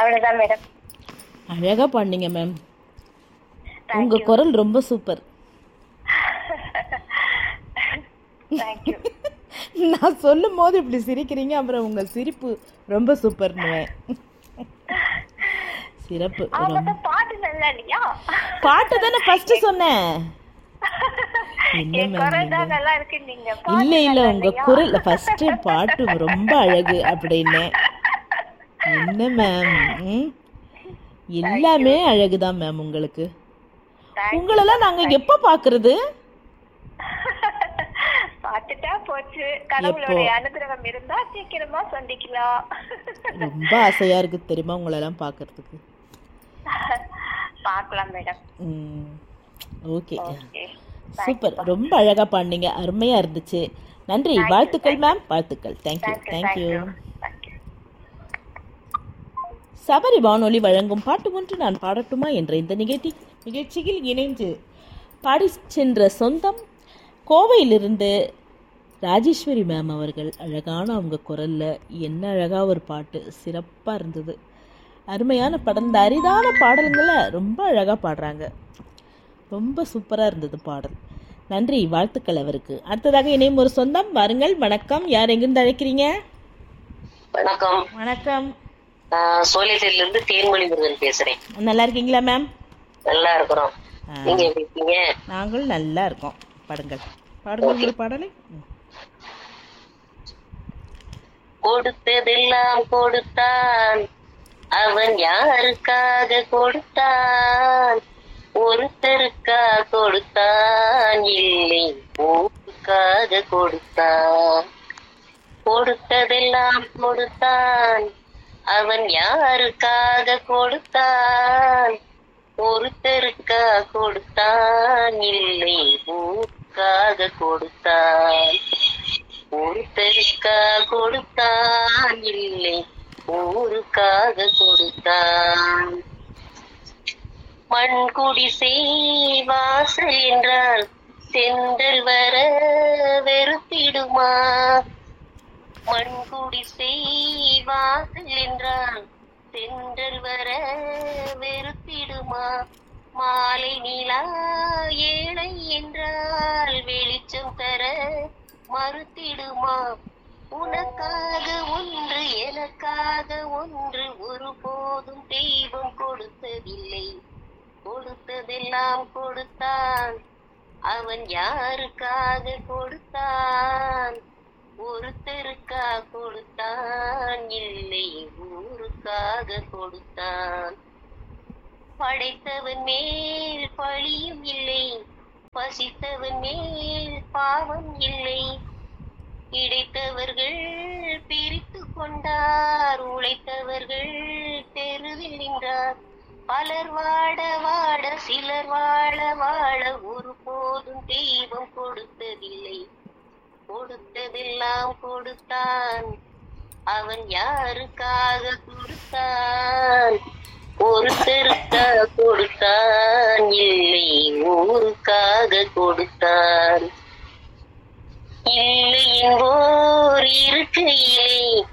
அவ்வளவுதான் மேடம் அழகா பாடினீங்க மேம் உங்க குரல் ரொம்ப சூப்பர் தேங்க்யூ நான் சொல்லும் போது இப்படி சிரிக்கிறீங்க அப்புறம் உங்க சிரிப்பு ரொம்ப சூப்பர்னுவேன் சிறப்பு ரொம்ப அவங்க பாட்டு நல்லா இல்லையா பாட்டு தானே ஃபர்ஸ்ட் சொன்னேன் என்ன என் ma'am குரல் நீங்க? தான் நல்லா இருக்கு நீங்க இல்ல இல்ல உங்க குரல் ஃபர்ஸ்ட் பாட்டு ரொம்ப அழகு அப்படின்னு என்ன மேம் எல்லாமே அழகுதான் மேம் உங்களுக்கு உங்களெல்லாம் நாங்க எப்ப பாக்குறது பாத்துட்டா போச்சு கடவுளுடைய அனுகிரகம் இருந்தா சீக்கிரமா சந்திக்கலாம் ரொம்ப ஆசையா இருக்கு தெரியுமா உங்களெல்லாம் பாக்குறதுக்கு பார்க்கலாம் மேடம் ஓகே ஓகே சூப்பர் ரொம்ப அழகா பாடினீங்க அருமையா இருந்துச்சு நன்றி வாழ்த்துக்கள் மேம் வாழ்த்துக்கள் தேங்க்யூ தேங்க்யூ தேங்க்யூ சபரி வானொலி வழங்கும் பாட்டு ஒன்று நான் பாடட்டுமா என்ற இந்த நிகழ்ச்சி நிகழ்ச்சியில் இணைந்து பாடி சென்ற சொந்தம் கோவையிலிருந்து ராஜேஸ்வரி மேம் அவர்கள் அழகான அவங்க குரல்ல என்ன அழகா ஒரு பாட்டு சிறப்பாக இருந்தது அருமையான படம் இந்த அரிதான பாடல்களை ரொம்ப அழகாக பாடுறாங்க ரொம்ப சூப்பராக இருந்தது பாடல் நன்றி வாழ்த்துக்கள் அவருக்கு அடுத்ததாக இணையும் ஒரு சொந்தம் வாருங்கள் வணக்கம் யார் எங்கிருந்து அழைக்கிறீங்க வணக்கம் வணக்கம் நான் சோழியத்தில இருந்து தேன்மொழி முருகன் பேசுறேன் நல்லா இருக்கீங்களா மேம் நல்லா இருக்கிறோம் ஆ. நீங்க எப்படி இருக்கீங்க நாங்கள் நல்லா இருக்கோம் பாடுங்கள் பாடுங்கள் ஒரு பாடலை ம். கொடுத்ததெல்லாம் கொடுத்தான் அவன் யாருக்காக கொடுத்தான் ஒருத்தருக்கா கொடுத்தான் இல்லை ஊருக்காக கொடுத்தான் கொடுத்ததெல்லாம் கொடுத்தான் அவன் யாருக்காக கொடுத்தான் ஒருத்தருக்கா கொடுத்தான் இல்லை ஊருக்காக கொடுத்தான் ஒருத்தருக்கா கொடுத்தான் இல்லை ஊருக்காக கொடுத்தான் மண் குடிசை வாசல் என்றால் செந்தல் வர வெறுத்திடுமா மண் குடிசை வாசல் என்றால் செந்தல் வர வெறுத்திடுமா மாலை நிலா ஏழை என்றால் வெளிச்சம் தர மறுத்திடுமா உனக்காக ஒன்று எனக்காக ஒன்று ஒருபோதும் தெய்வம் கொடுத்ததில்லை கொடுத்ததெல்லாம் கொடுத்தான் அவன் யாருக்காக கொடுத்தான் ஒருத்தருக்கா கொடுத்தான் இல்லை ஊருக்காக கொடுத்தான் படைத்தவன் மேல் பழியும் இல்லை பசித்தவன் மேல் பாவம் இல்லை இடைத்தவர்கள் பிரித்து கொண்டார் உழைத்தவர்கள் தெருவில் நின்றார் பலர் வாட வாட சிலர் வாழ வாழ ஒருபோதும் தெய்வம் கொடுத்ததில்லை கொடுத்ததெல்லாம் கொடுத்தான் அவன் யாருக்காக கொடுத்தான் ஒருத்தருக்காக கொடுத்தான் இல்லை ஊருக்காக கொடுத்தான் இல்லை என்போர் இருக்கையிலே